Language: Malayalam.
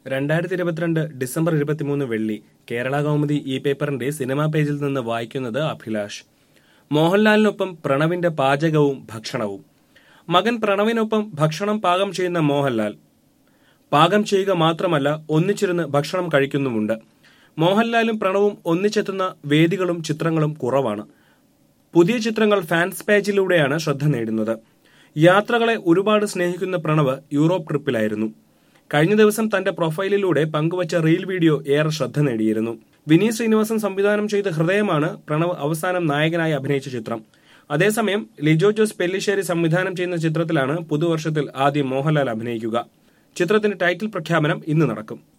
രണ്ടായിരത്തി ഇരുപത്തിരണ്ട് ഡിസംബർ ഇരുപത്തിമൂന്ന് വെള്ളി കേരള കൗമുദി ഇ പേപ്പറിന്റെ സിനിമാ പേജിൽ നിന്ന് വായിക്കുന്നത് അഭിലാഷ് മോഹൻലാലിനൊപ്പം പ്രണവിന്റെ പാചകവും ഭക്ഷണവും മകൻ പ്രണവിനൊപ്പം ഭക്ഷണം പാകം ചെയ്യുന്ന മോഹൻലാൽ പാകം ചെയ്യുക മാത്രമല്ല ഒന്നിച്ചിരുന്ന് ഭക്ഷണം കഴിക്കുന്നുമുണ്ട് മോഹൻലാലും പ്രണവും ഒന്നിച്ചെത്തുന്ന വേദികളും ചിത്രങ്ങളും കുറവാണ് പുതിയ ചിത്രങ്ങൾ ഫാൻസ് പേജിലൂടെയാണ് ശ്രദ്ധ നേടുന്നത് യാത്രകളെ ഒരുപാട് സ്നേഹിക്കുന്ന പ്രണവ് യൂറോപ്പ് ട്രിപ്പിലായിരുന്നു കഴിഞ്ഞ ദിവസം തന്റെ പ്രൊഫൈലിലൂടെ പങ്കുവച്ച റീൽ വീഡിയോ ഏറെ ശ്രദ്ധ നേടിയിരുന്നു വിനീത് ശ്രീനിവാസൻ സംവിധാനം ചെയ്ത ഹൃദയമാണ് പ്രണവ് അവസാനം നായകനായി അഭിനയിച്ച ചിത്രം അതേസമയം ലിജോ ജോസ് പെല്ലിശ്ശേരി സംവിധാനം ചെയ്യുന്ന ചിത്രത്തിലാണ് പുതുവർഷത്തിൽ ആദ്യം മോഹൻലാൽ അഭിനയിക്കുക ചിത്രത്തിന്റെ ടൈറ്റിൽ പ്രഖ്യാപനം ഇന്ന് നടക്കും